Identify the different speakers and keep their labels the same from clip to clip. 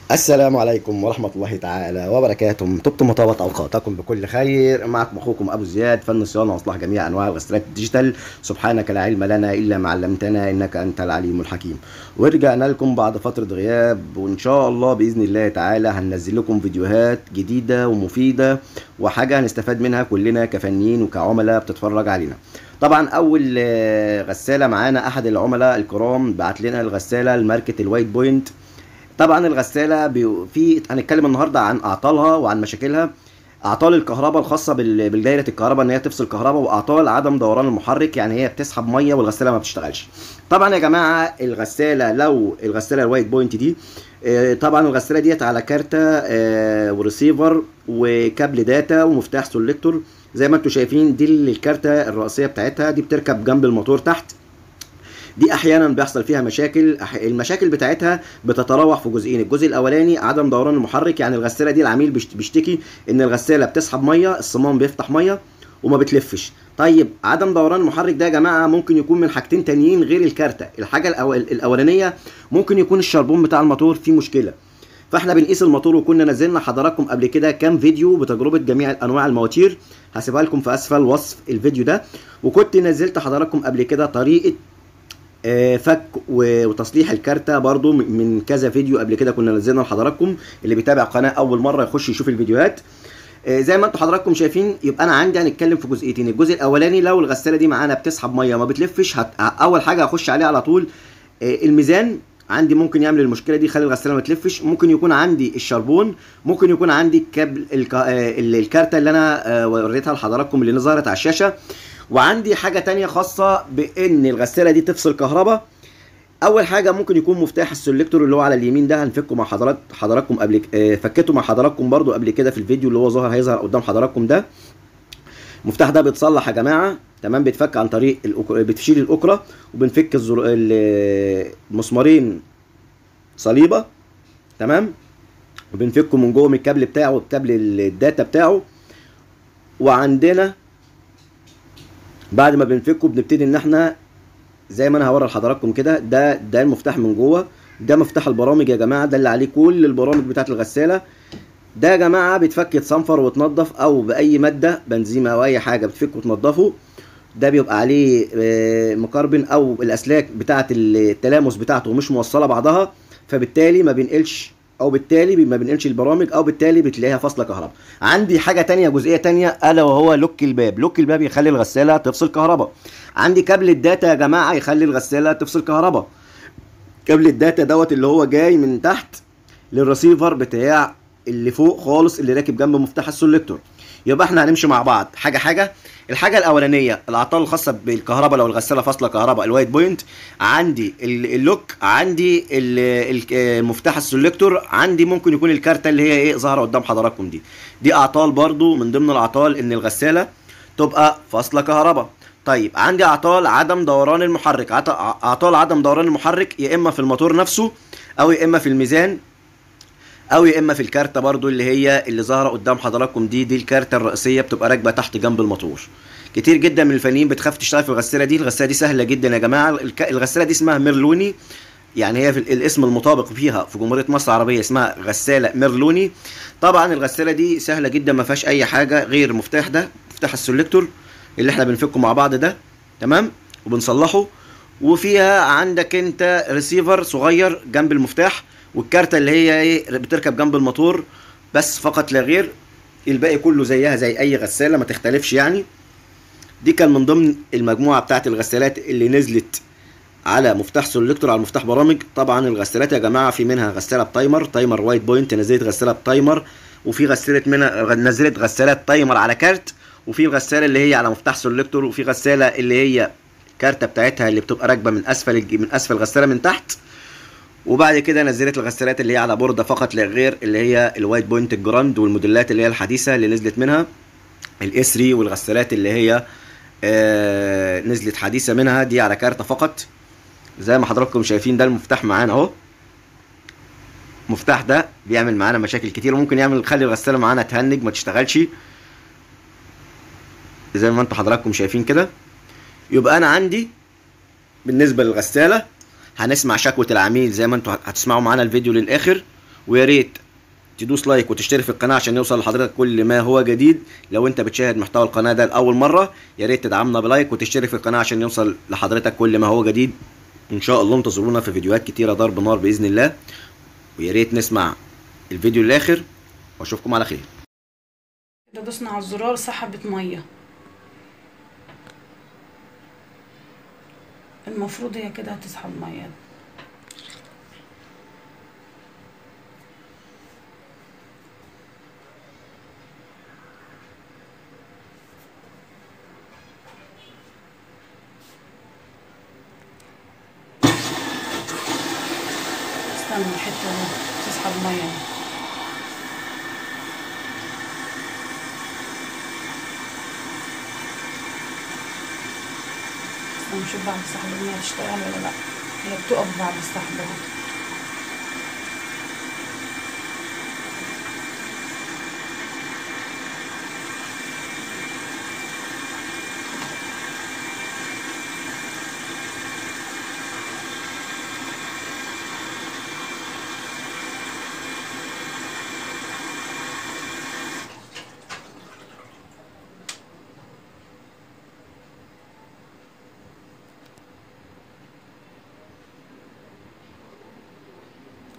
Speaker 1: السلام عليكم ورحمة الله تعالى وبركاته طبتم وطابت أوقاتكم بكل خير معكم أخوكم أبو زياد فن صيانة وإصلاح جميع أنواع الغسالات الديجيتال سبحانك لا علم لنا إلا ما علمتنا إنك أنت العليم الحكيم ورجعنا لكم بعد فترة غياب وإن شاء الله بإذن الله تعالى هننزل لكم فيديوهات جديدة ومفيدة وحاجة هنستفاد منها كلنا كفنيين وكعملاء بتتفرج علينا طبعا اول آه، غساله معانا احد العملاء الكرام بعت لنا الغساله الماركه الوايت بوينت طبعا الغساله بي... في هنتكلم النهارده عن اعطالها وعن مشاكلها اعطال الكهرباء الخاصه بال... بالدايره الكهرباء ان هي تفصل كهرباء واعطال عدم دوران المحرك يعني هي بتسحب ميه والغساله ما بتشتغلش طبعا يا جماعه الغساله لو الغساله الوايت بوينت دي آه، طبعا الغساله ديت على كارته آه، وريسيفر وكابل داتا ومفتاح سولكتور زي ما انتم شايفين دي الكارته الرئيسيه بتاعتها دي بتركب جنب الموتور تحت دي احيانا بيحصل فيها مشاكل أح- المشاكل بتاعتها بتتراوح في جزئين الجزء الاولاني عدم دوران المحرك يعني الغساله دي العميل بيشت- بيشتكي ان الغساله بتسحب ميه الصمام بيفتح ميه وما بتلفش طيب عدم دوران المحرك ده يا جماعه ممكن يكون من حاجتين تانيين غير الكارته الحاجه الأول الاولانيه ممكن يكون الشربون بتاع الموتور فيه مشكله فاحنا بنقيس الموتور وكنا نزلنا حضراتكم قبل كده كام فيديو بتجربه جميع انواع المواتير هسيبها لكم في اسفل وصف الفيديو ده وكنت نزلت حضراتكم قبل كده طريقه آه، فك و- وتصليح الكارتة برضو م- من كذا فيديو قبل كده كنا نزلنا لحضراتكم اللي بيتابع قناة أول مرة يخش يشوف الفيديوهات آه، زي ما انتم حضراتكم شايفين يبقى انا عندي هنتكلم في جزئيتين الجزء الاولاني لو الغساله دي معانا بتسحب ميه ما بتلفش هت... اول حاجه هخش عليها على طول آه، الميزان عندي ممكن يعمل المشكله دي يخلي الغساله ما تلفش ممكن يكون عندي الشربون ممكن يكون عندي الكابل الك... آه، ال- الكارته اللي انا آه، وريتها لحضراتكم اللي ظهرت على الشاشه وعندي حاجه تانية خاصه بان الغساله دي تفصل كهرباء اول حاجه ممكن يكون مفتاح السلكتور اللي هو على اليمين ده هنفكه مع حضرات حضراتكم قبل ك- آه، فكيته مع حضراتكم برضو قبل كده في الفيديو اللي هو ظهر هيظهر قدام حضراتكم ده المفتاح ده بيتصلح يا جماعه تمام بيتفك عن طريق الأك... بتشيل الاكره وبنفك الزر... ال- المسمارين صليبه تمام وبنفكه من جوه من الكابل بتاعه الكابل الداتا بتاعه وعندنا بعد ما بنفكه بنبتدي ان احنا زي ما انا هوري لحضراتكم كده ده ده المفتاح من جوه ده مفتاح البرامج يا جماعه ده اللي عليه كل البرامج بتاعت الغساله ده يا جماعه بيتفك يتصنفر وتنضف او باي ماده بنزيم او اي حاجه بتفك وتنضفه ده بيبقى عليه آه، مكربن او الاسلاك بتاعه التلامس بتاعته مش موصله بعضها فبالتالي ما بينقلش او بالتالي ما بينقلش البرامج او بالتالي بتلاقيها فاصله كهرباء عندي حاجه تانية جزئيه تانية الا وهو لوك الباب لوك الباب يخلي الغساله تفصل كهرباء عندي كابل الداتا يا جماعه يخلي الغساله تفصل كهرباء كابل الداتا دوت اللي هو جاي من تحت للرسيفر بتاع اللي فوق خالص اللي راكب جنب مفتاح السلكتور يبقى احنا هنمشي مع بعض حاجه حاجه الحاجه الاولانيه الاعطال الخاصه بالكهرباء لو الغساله فاصله كهرباء الوايت بوينت عندي ال- اللوك عندي ال- ال- المفتاح السلكتور عندي ممكن يكون الكارته اللي هي ايه ظاهره قدام حضراتكم دي دي اعطال برضو من ضمن الاعطال ان الغساله تبقى فاصله كهرباء طيب عندي اعطال عدم دوران المحرك عط- اعطال عدم دوران المحرك يا اما في الموتور نفسه او يا اما في الميزان او يا اما في الكارته برضو اللي هي اللي ظاهره قدام حضراتكم دي دي الكارته الرئيسيه بتبقى راكبه تحت جنب الموتور كتير جدا من الفنيين بتخاف تشتغل في الغساله دي الغساله دي سهله جدا يا جماعه الك- الغساله دي اسمها ميرلوني يعني هي في ال- الاسم المطابق فيها في جمهوريه مصر العربيه اسمها غساله ميرلوني طبعا الغساله دي سهله جدا ما فيهاش اي حاجه غير المفتاح ده مفتاح السلكتور اللي احنا بنفكه مع بعض ده تمام وبنصلحه وفيها عندك انت ريسيفر صغير جنب المفتاح والكارته اللي هي ايه بتركب جنب الموتور بس فقط لا غير الباقي كله زيها زي اي غساله ما تختلفش يعني دي كان من ضمن المجموعه بتاعت الغسالات اللي نزلت على مفتاح سلكتور على مفتاح برامج طبعا الغسالات يا جماعه في منها غساله بتايمر تايمر وايت بوينت نزلت غساله بتايمر وفي غساله منها نزلت غسالات تايمر على كارت وفي غساله اللي هي على مفتاح سلكتور وفي غساله اللي هي كارته بتاعتها اللي بتبقى راكبه من اسفل الج- من اسفل الغساله من تحت وبعد كده نزلت الغسالات اللي هي على بورده فقط لا غير اللي هي الوايت بوينت الجراند والموديلات اللي هي الحديثه اللي نزلت منها الاس 3 والغسالات اللي هي آه نزلت حديثه منها دي على كارته فقط زي ما حضراتكم شايفين ده المفتاح معانا اهو المفتاح ده بيعمل معانا مشاكل كتير وممكن يعمل يخلي الغساله معانا تهنج ما تشتغلش زي ما انتم حضراتكم شايفين كده يبقى انا عندي بالنسبه للغساله هنسمع شكوى العميل زي ما انتم هتسمعوا معانا الفيديو للاخر ويا ريت تدوس لايك وتشترك في القناه عشان يوصل لحضرتك كل ما هو جديد لو انت بتشاهد محتوى القناه ده لاول مره يا ريت تدعمنا بلايك وتشترك في القناه عشان يوصل لحضرتك كل ما هو جديد ان شاء الله انتظرونا في فيديوهات كتيره ضرب نار باذن الله ويا ريت نسمع الفيديو الاخر واشوفكم على خير
Speaker 2: كده دوسنا على الزرار سحبت ميه المفروض هي كده هتسحب ميه استنى الحته دي تسحب ميه استنى نشوف بعد السحب الميه هتشتغل ولا لا هي بتقف بعد السحب اهو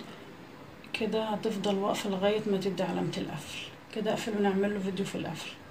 Speaker 2: كده هتفضل واقفة لغاية ما تدي علامة القفل كده اقفل ونعمل له فيديو في القفل